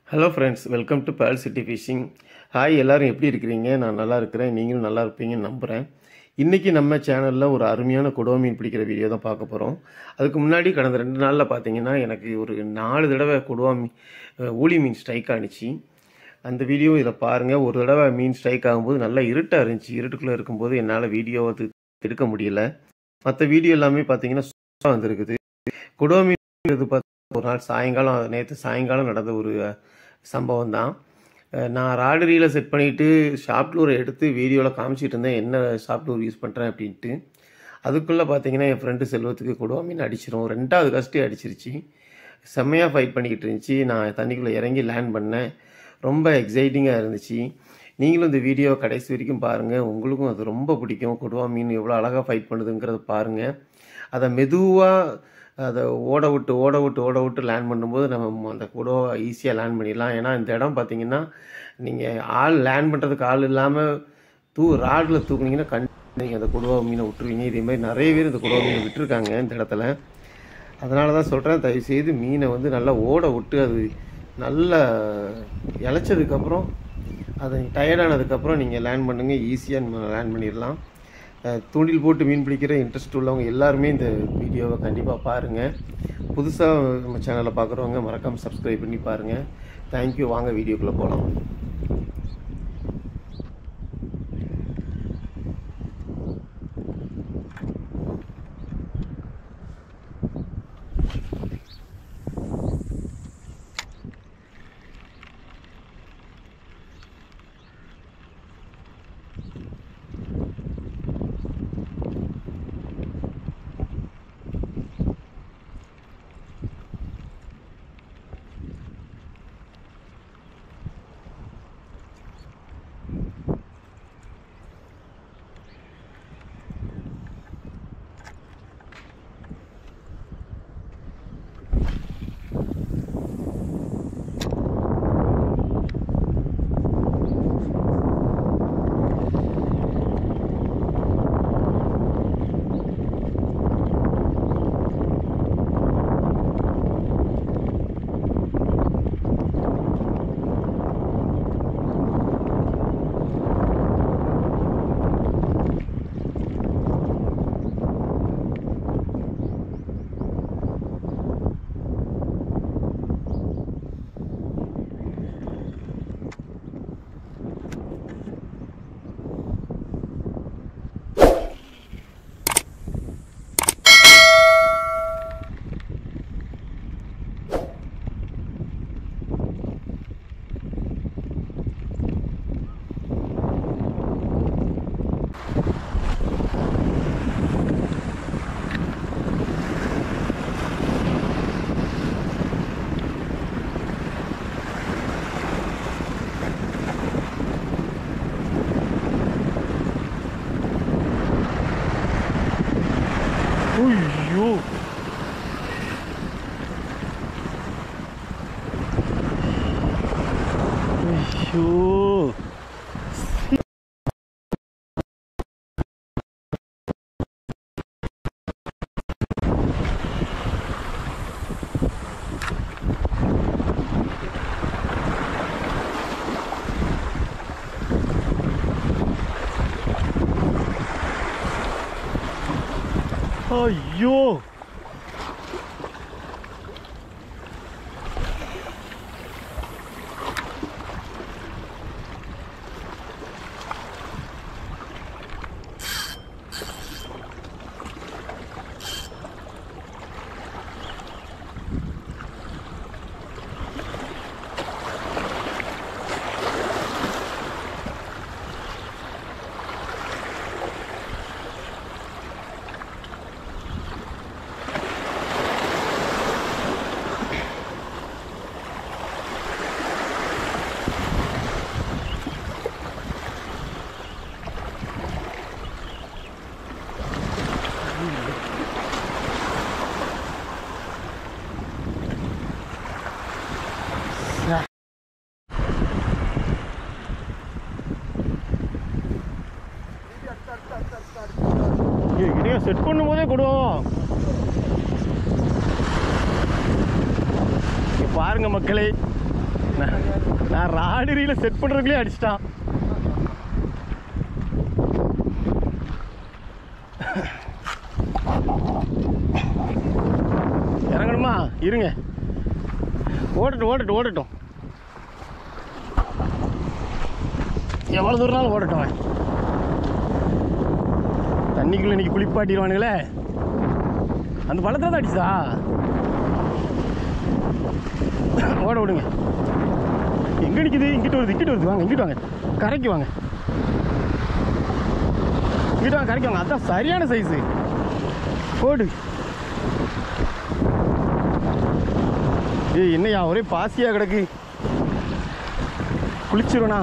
Hello friends welcome to பேல் city fishing hi எல்லாரும் எப்படி இருக்கிறீங்க நான் நல்லா இருக்கிறேன் நீங்களும் நல்லா இருப்பீங்கன்னு நம்புகிறேன் இன்றைக்கி நம்ம சேனலில் ஒரு அருமையான கொடுவா மீன் பிடிக்கிற வீடியோ தான் பார்க்க போகிறோம் அதுக்கு முன்னாடி கடந்த ரெண்டு நாளில் பார்த்தீங்கன்னா எனக்கு ஒரு நாலு தடவை கொடுவா மீன் அஹ், ஊளி மீன் ஸ்ட்ரைக் ஆனிச்சு அந்த வீடியோ இதில் பாருங்கள் ஒரு தடவை மீன் ஸ்ட்ரைக் ஆகும்போது நல்லா இருட்டாக இருந்துச்சு இருட்டுக்குள்ளே இருக்கும்போது என்னால் வீடியோ அது எடுக்க முடியல மற்ற வீடியோ எல்லாமே பார்த்தீங்கன்னா சூப்பராக வந்திருக்குது கொடுவா மீன் இது பார்த்து ஒரு நாள் சாயங்காலம் நேற்று சாயங்காலம் நடந்த ஒரு அஹ், சம்பவம் தான் அஹ், நான் ராடரியில் செட் பண்ணிவிட்டு ஷாப்லூரை எடுத்து வீடியோவில் காமிச்சிட்டு இருந்தேன் என்ன ஷாப்லூர் யூஸ் பண்ணுறேன் அப்படின்ட்டு அதுக்குள்ளே பார்த்தீங்கன்னா என் ஃப்ரெண்டு செல்வத்துக்கு கொடுவா மீன் அடிச்சிரும் ரெண்டாவது கஸ்டே அடிச்சிருச்சு செம்மையாக ஃபைட் பண்ணிக்கிட்டு இருந்துச்சு நான் தண்ணிக்குள்ளே இறங்கி லேண்ட் பண்ணேன் ரொம்ப எக்ஸைட்டிங்காக இருந்துச்சு நீங்களும் இந்த வீடியோ கடைசி வரைக்கும் பாருங்கள் உங்களுக்கும் அது ரொம்ப பிடிக்கும் கொடுவா மீன் எவ்வளோ அழகாக ஃபைட் பண்ணுதுங்கிறத பாருங்கள் அதை மெதுவாக அதை ஓட விட்டு ஓட விட்டு ஓட விட்டு லேண்ட் பண்ணும்போது நம்ம அந்த கொடுவா ஈஸியாக லேண்ட் பண்ணிடலாம் ஏன்னா இந்த இடம் பார்த்தீங்கன்னா நீங்கள் ஆள் லேண்ட் பண்ணுறதுக்கு ஆள் இல்லாமல் தூ ராடில் தூக்குனீங்கன்னா கண் நீங்கள் அந்த கொடுவா மீனை விட்டுருவீங்க இதே மாதிரி நிறைய பேர் இந்த கொடுவா மீனை விட்டுருக்காங்க இந்த இடத்துல அதனால தான் சொல்கிறேன் தயவுசெய்து மீனை வந்து நல்லா ஓட விட்டு அது நல்லா இழைச்சதுக்கப்புறம் அது டயர்டானதுக்கப்புறம் நீங்கள் லேண்ட் பண்ணுங்கள் ஈஸியாக லேண்ட் பண்ணிடலாம் அஹ், தூண்டில் போட்டு மீன் பிடிக்கிற இன்ட்ரெஸ்ட் உள்ளவங்க எல்லாருமே இந்த வீடியோவை கண்டிப்பாக பாருங்கள் புதுசாக நம்ம சேனலை பார்க்குறவங்க மறக்காமல் சப்ஸ்கிரைப் பண்ணி பாருங்கள் தேங்க்யூ வாங்க வீடியோக்குள்ளே போகலாம் ஐயோ ஐயோ ஐயோ இடையே செட் பண்ணும்போதே கொடுவோம் இங்க பாருங்க மக்களே நான்- நான் ராடரியில் செட் பண்ணுறதுக்குள்ளே அடிச்சிட்டான் இறங்கணுமா இருங்க ஓடட்டும் ஓடட்டும் ஓடட்டும் எவ்வளோ தூரம்னாலும் ஓடட்டும் அவன். தண்ணிக்குள்ள இன்னைக்கு குளிப்பாட்டிடுவானுங்களே அந்த பழத்தில் தான் அடிச்சா ஓட விடுங்க எங்க நிக்குது இங்கிட்டு வருது இங்கிட்டு வருது வாங்க இங்கிட்டு வாங்க கரைக்கு வாங்க இங்கிட்டு வாங்க கரைக்கு வாங்க அதான் சரியான சைஸு போடு ஏய் என்னய்யா ஒரே பாசியா கிடக்கு குளிச்சிருவனா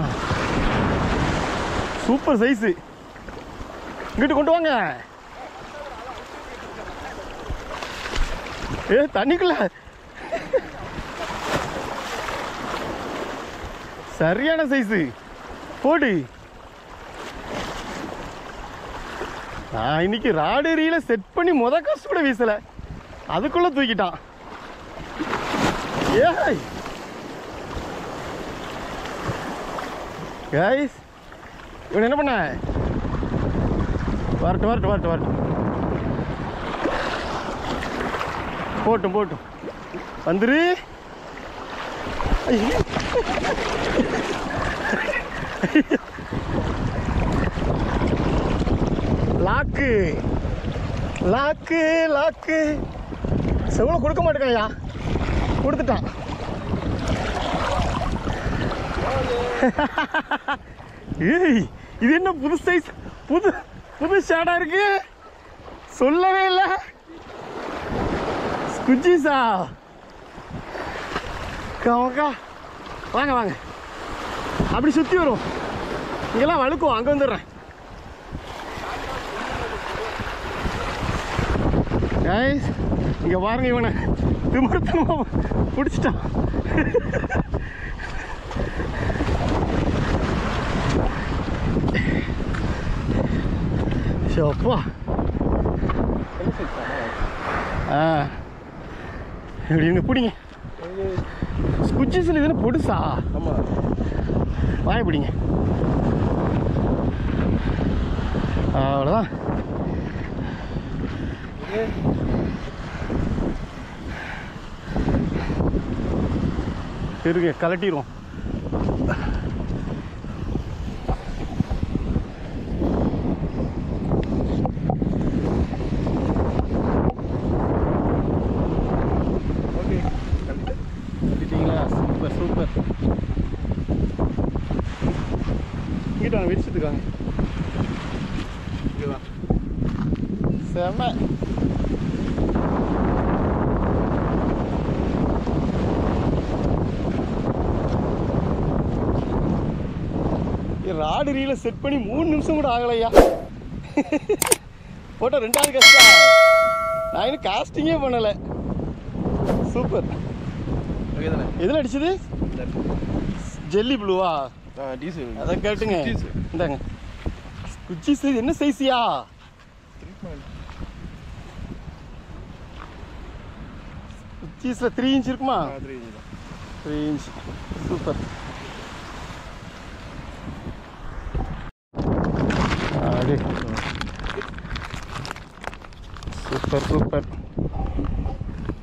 சூப்பர் சைஸு இங்கிட்டு கொண்டு வாங்க ஏ தண்ணிக்குள்ள சரியான சைஸு போடு நான் இன்னைக்கு ராடரியில செட் பண்ணி முத காசு கூட வீசல அதுக்குள்ள தூக்கிட்டான் ஏய் கைஸ் இவன் என்ன பண்ண வரட்டும் வரட்டும் வரட்டும் வரட்டும் போட்டும் போட்டும் வந்துரு ஐயோ. லாக்கு லாக்கு லாக்கு செவ்வளோ கொடுக்க மாட்டேங்கய்யா கொடுத்துட்டான் ஏய் இது என்ன புது சைஸ் புது புது ஷேடா இருக்கு சொல்லவே இல்லை குஜிசா கமக்கா வாங்க வாங்க அப்படி சுற்றி வரும் இங்கெல்லாம் வழுக்கும் அங்கே வந்துடுறேன் கைஸ் இங்கே பாருங்க இவனை திமிர்த்தனமாக பிடிச்சிட்டான் அப்பா ஆ இப்படி இங்க பிடிங்க குச்சிஸில் இதுன்னு பொடுசா ஆமாம் வாய பிடிங்க அவ்வளோதான் இருங்க கலட்டிடுவோம் ஓகே கட்டிட்டீங்களா சூப்பர் சூப்பர் இங்கிட்ட வாங்க விரிச்சதுக்காங்க இங்கே வா செம ராடு ரீல செட் பண்ணி மூணு நிமிஷம் கூட ஆகலையா போட்டோ ரெண்டாவது கஷ்டம் நான் இன்னும் காஸ்டிங்கே பண்ணலை சூப்பர் ஓகே தானே எதில் அடிச்சது ஜெல்லி ப்ளூவா ஆ டீசல் அதை கேட்டுங்க Squeeze. இந்தாங்க குச்சி சைஸ் என்ன சைஸியா குச்சீஸில் த்ரீ இன்ச் இருக்குமா த்ரீ இன்ச் தான் த்ரீ இன்ச் சூப்பர் அடி சூப்பர் சூப்பர்